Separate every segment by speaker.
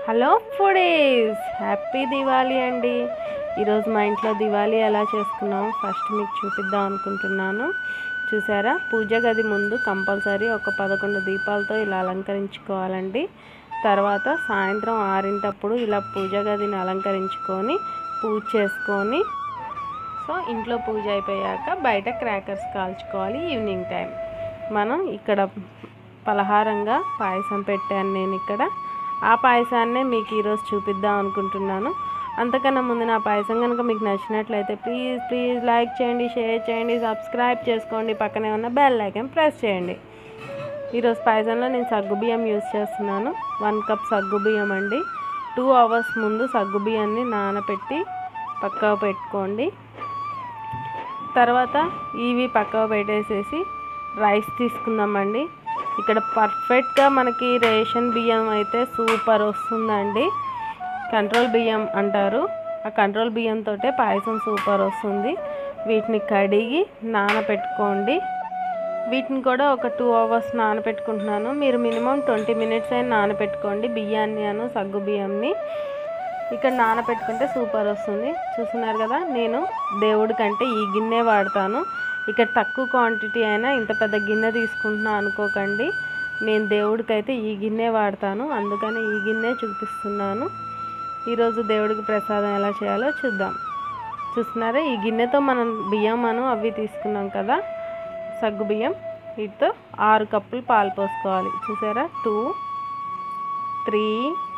Speaker 1: hello foodies happy Diwali అండి ఈరోజు మా ఇంట్లో దివాళీ ఎలా చేసుకున్నాం ఫస్ట్ మీకు చూపిద్దాం అనుకుంటున్నాను చూసారా పూజ గది ముందు కంపల్సరీ ఒక పదకొండు దీపాలతో ఇలా అలంకరించుకోవాలండి తర్వాత సాయంత్రం ఆరింటప్పుడు ఇలా పూజ గదిని అలంకరించుకొని పూజ చేసుకొని సో ఇంట్లో పూజ అయిపోయాక బయట క్రాకర్స్ కాల్చుకోవాలి ఈవినింగ్ టైం మనం ఇక్కడ పలహారంగా పాయసం పెట్టాను నేను ఇక్కడ ఆ పాయసాన్నే మీకు ఈరోజు చూపిద్దాం అనుకుంటున్నాను అంతకన్నా ముందు నా పాయసం కనుక మీకు నచ్చినట్లయితే ప్లీజ్ ప్లీజ్ లైక్ చేయండి షేర్ చేయండి సబ్స్క్రైబ్ చేసుకోండి పక్కనే ఉన్న బెల్ ఐకాన్ ప్రెస్ చేయండి ఈరోజు పాయసంలో నేను సగ్గుబియ్యం యూస్ చేస్తున్నాను వన్ కప్ సగ్గుబియ్యం అండి టూ అవర్స్ ముందు సగ్గుబియ్యాన్ని నానబెట్టి పక్కకు పెట్టుకోండి తర్వాత ఇవి పక్కకు పెట్టేసేసి రైస్ తీసుకుందామండి ఇక్కడ పర్ఫెక్ట్గా మనకి రేషన్ బియ్యం అయితే సూపర్ వస్తుందండి కంట్రోల్ బియ్యం అంటారు ఆ కంట్రోల్ బియ్యంతో పాయసం సూపర్ వస్తుంది వీటిని కడిగి నానబెట్టుకోండి వీటిని కూడా ఒక టూ అవర్స్ నానబెట్టుకుంటున్నాను మీరు మినిమం ట్వంటీ మినిట్స్ అయినా నానబెట్టుకోండి బియ్యాన్ని అను సగ్గు బియ్యంని ఇక్కడ నానబెట్టుకుంటే సూపర్ వస్తుంది చూస్తున్నారు కదా నేను దేవుడి కంటే ఈ గిన్నె వాడతాను ఇక్కడ తక్కువ క్వాంటిటీ అయినా ఇంత పెద్ద గిన్నె తీసుకుంటున్నా అనుకోకండి నేను దేవుడికి అయితే ఈ గిన్నె వాడతాను అందుకని ఈ గిన్నె చూపిస్తున్నాను ఈరోజు దేవుడికి ప్రసాదం ఎలా చేయాలో చూద్దాం చూస్తున్నారా ఈ గిన్నెతో మనం బియ్యం మనం అవి తీసుకున్నాం కదా సగ్గు బియ్యం వీటితో ఆరు కప్పులు పాలు పోసుకోవాలి చూసారా two three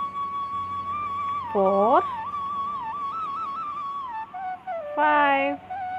Speaker 1: four five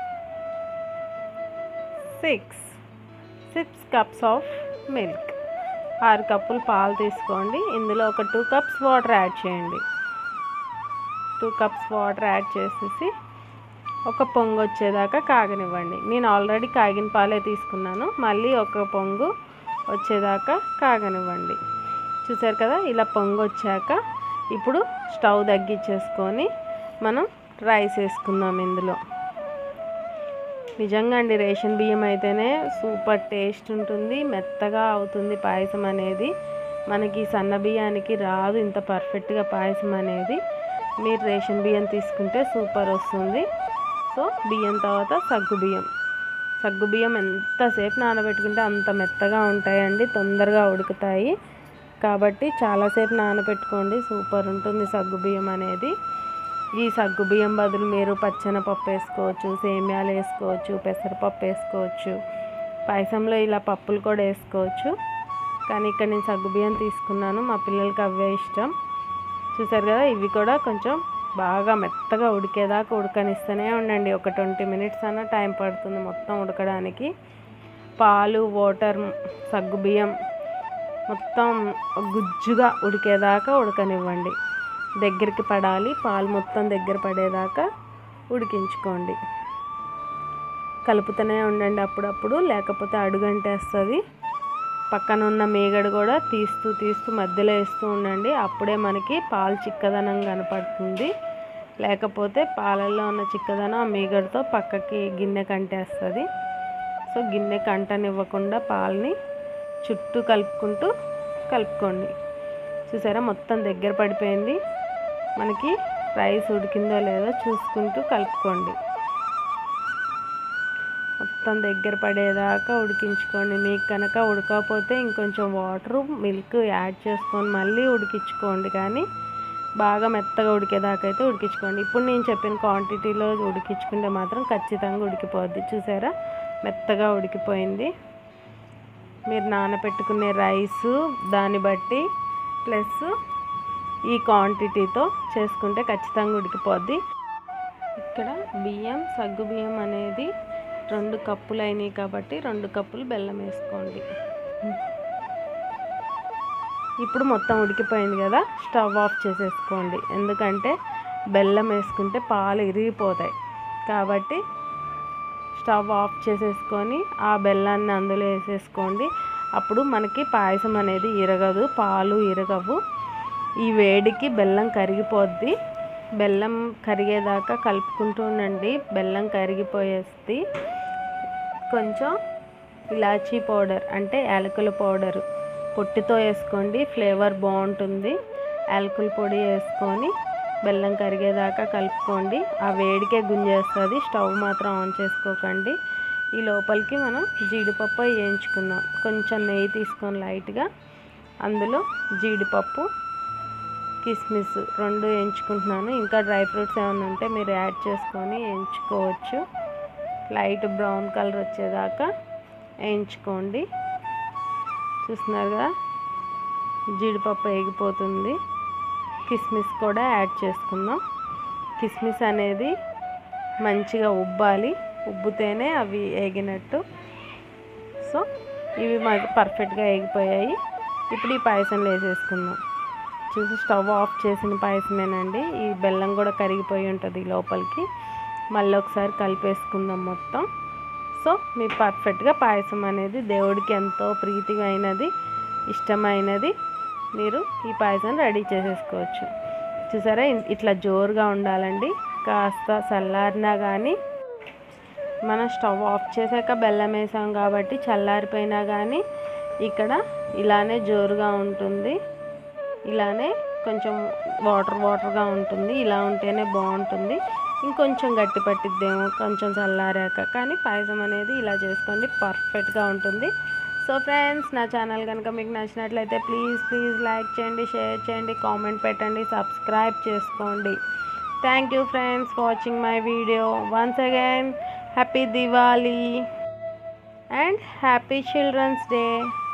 Speaker 1: six six cups of milk ఆరు కప్పులు పాలు తీసుకోండి ఇందులో ఒక టూ కప్స్ వాటర్ యాడ్ చేయండి టూ కప్స్ వాటర్ యాడ్ చేసేసి ఒక పొంగు వచ్చేదాకా కాగనివ్వండి నేను ఆల్రెడీ కాగిన పాలే తీసుకున్నాను మళ్ళీ ఒక పొంగు వచ్చేదాకా కాగనివ్వండి చూసారు కదా ఇలా పొంగు వచ్చాక ఇప్పుడు స్టవ్ తగ్గించేసుకొని మనం రైస్ వేసుకుందాం ఇందులో నిజంగా అండి రేషన్ బియ్యం అయితేనే సూపర్ టేస్ట్ ఉంటుంది మెత్తగా అవుతుంది పాయసం అనేది మనకి సన్న బియ్యానికి రాదు ఇంత పర్ఫెక్ట్గా పాయసం అనేది మీరు రేషన్ బియ్యం తీసుకుంటే సూపర్ వస్తుంది సో బియ్యం తర్వాత సగ్గు బియ్యం సగ్గు బియ్యం ఎంతసేపు నానబెట్టుకుంటే అంత మెత్తగా ఉంటాయండి తొందరగా ఉడుకుతాయి కాబట్టి చాలాసేపు నానబెట్టుకోండి సూపర్ ఉంటుంది సగ్గు బియ్యం అనేది ఈ సగ్గు బియ్యం బదులు మీరు పచ్చనపప్పు వేసుకోవచ్చు సేమ్యాలు వేసుకోవచ్చు పెసరపప్పు వేసుకోవచ్చు పాయసంలో ఇలా పప్పులు కూడా వేసుకోవచ్చు కానీ ఇక్కడ నేను సగ్గు బియ్యం తీసుకున్నాను మా పిల్లలకి అవే ఇష్టం చూసారు కదా ఇవి కూడా కొంచెం బాగా మెత్తగా ఉడికేదాకా ఉడకనిస్తూనే ఉండండి ఒక ట్వంటీ మినిట్స్ అన్న టైం పడుతుంది మొత్తం ఉడకడానికి పాలు వాటర్ సగ్గు బియ్యం మొత్తం గుజ్జుగా ఉడికేదాకా ఉడకనివ్వండి దగ్గరికి పడాలి పాలు మొత్తం దగ్గర పడేదాకా ఉడికించుకోండి కలుపుతూనే ఉండండి అప్పుడప్పుడు లేకపోతే అడుగంటేస్తుంది పక్కన ఉన్న మేగడు కూడా తీస్తూ తీస్తూ మధ్యలో వేస్తూ ఉండండి అప్పుడే మనకి పాలు చిక్కదనం కనపడుతుంది లేకపోతే పాలల్లో ఉన్న చిక్కదనం ఆ మీగడతో పక్కకి గిన్నె కంటేస్తుంది సో గిన్నె కంటనివ్వకుండా పాలని చుట్టూ కలుపుకుంటూ కలుపుకోండి చూసారా మొత్తం దగ్గర పడిపోయింది మనకి రైస్ ఉడికిందో లేదో చూసుకుంటూ కలుపుకోండి మొత్తం దగ్గర పడేదాకా ఉడికించుకోండి మీకు కనుక ఉడకపోతే ఇంకొంచెం వాటర్ మిల్క్ యాడ్ చేసుకొని మళ్ళీ ఉడికించుకోండి కానీ బాగా మెత్తగా ఉడికేదాకా అయితే ఉడికించుకోండి ఇప్పుడు నేను చెప్పిన క్వాంటిటీలో ఉడికించుకుంటే మాత్రం ఖచ్చితంగా ఉడికిపోద్ది చూసారా మెత్తగా ఉడికిపోయింది మీరు నానబెట్టుకునే రైసు దాన్ని బట్టి ప్లస్ ఈ క్వాంటిటీతో చేసుకుంటే ఖచ్చితంగా ఉడికిపోద్ది ఇక్కడ బియ్యం సగ్గు బియ్యం అనేది రెండు కప్పులు అయినాయి కాబట్టి రెండు కప్పులు బెల్లం వేసుకోండి ఇప్పుడు మొత్తం ఉడికిపోయింది కదా స్టవ్ ఆఫ్ చేసేసుకోండి ఎందుకంటే బెల్లం వేసుకుంటే పాలు ఇరిగిపోతాయి కాబట్టి స్టవ్ ఆఫ్ చేసేసుకొని ఆ బెల్లాన్ని అందులో వేసేసుకోండి అప్పుడు మనకి పాయసం అనేది ఇరగదు పాలు ఇరగవు ఈ వేడికి బెల్లం కరిగిపోద్ది బెల్లం కరిగేదాకా కలుపుకుంటూ ఉండండి బెల్లం కరిగిపోయేస్తుంది కొంచెం ఇలాచీ పౌడర్ అంటే యాలకుల పౌడర్ పొట్టితో వేసుకోండి ఫ్లేవర్ బాగుంటుంది యాలకుల పొడి వేసుకొని బెల్లం కరిగేదాకా కలుపుకోండి ఆ వేడికే గుంజేస్తుంది స్టవ్ మాత్రం ఆన్ చేసుకోకండి ఈ లోపలికి మనం జీడిపప్పు వేయించుకుందాం కొంచెం నెయ్యి తీసుకొని లైట్గా అందులో జీడిపప్పు కిస్మిస్ రెండు వేయించుకుంటున్నాను ఇంకా డ్రై ఫ్రూట్స్ ఏమైనా ఉంటే మీరు యాడ్ చేసుకొని వేయించుకోవచ్చు లైట్ బ్రౌన్ కలర్ వచ్చేదాకా వేయించుకోండి చూస్తున్నారు కదా జీడిపప్పు వేగిపోతుంది కిస్మిస్ కూడా యాడ్ చేసుకుందాం కిస్మిస్ అనేది మంచిగా ఉబ్బాలి ఉబ్బితేనే అవి వేగినట్టు సో ఇవి మాకు పర్ఫెక్ట్గా వేగిపోయాయి ఇప్పుడు ఈ పాయసంలో వేసేసుకుందాం చూసి స్టవ్ ఆఫ్ చేసిన పాయసమేనండి ఈ బెల్లం కూడా కరిగిపోయి ఉంటుంది లోపలికి మళ్ళీ ఒకసారి కలిపేసుకుందాం మొత్తం సో మీ పర్ఫెక్ట్గా పాయసం అనేది దేవుడికి ఎంతో ప్రీతిగా అయినది ఇష్టమైనది మీరు ఈ పాయసం రెడీ చేసేసుకోవచ్చు చూసారా ఇ- ఇట్లా జోరుగా ఉండాలండి కాస్త చల్లారినా కానీ మనం స్టవ్ ఆఫ్ చేశాక బెల్లం వేసాం కాబట్టి చల్లారిపోయినా కానీ ఇక్కడ ఇలానే జోరుగా ఉంటుంది ఇలానే కొంచెం వాటర్ వాటర్గా ఉంటుంది ఇలా ఉంటేనే బాగుంటుంది ఇంకొంచెం గట్టి పట్టిద్దేమో కొంచెం చల్లారాక కానీ పాయసం అనేది ఇలా చేసుకోండి పర్ఫెక్ట్గా ఉంటుంది సో ఫ్రెండ్స్ నా ఛానల్ కనుక మీకు నచ్చినట్లయితే ప్లీజ్ ప్లీజ్ లైక్ చేయండి షేర్ చేయండి కామెంట్ పెట్టండి సబ్స్క్రైబ్ చేసుకోండి thank you friends watching my video once again happy Diwali and happy children's day